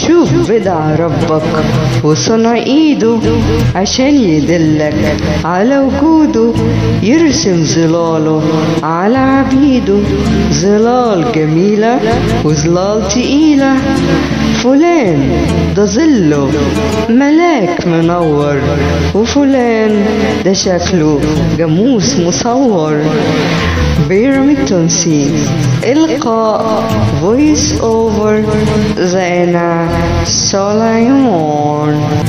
شوف بدع ربك وصنع ايده عشان يدلك على وجوده يرسم ظلاله على عبيده ظلال جميلة وظلال تقيلة فلان ده ظله ملاك منور وفلان ده شكله جاموس مصور بيرمي التونسي إلقاء فويس أوفر زينة سليمان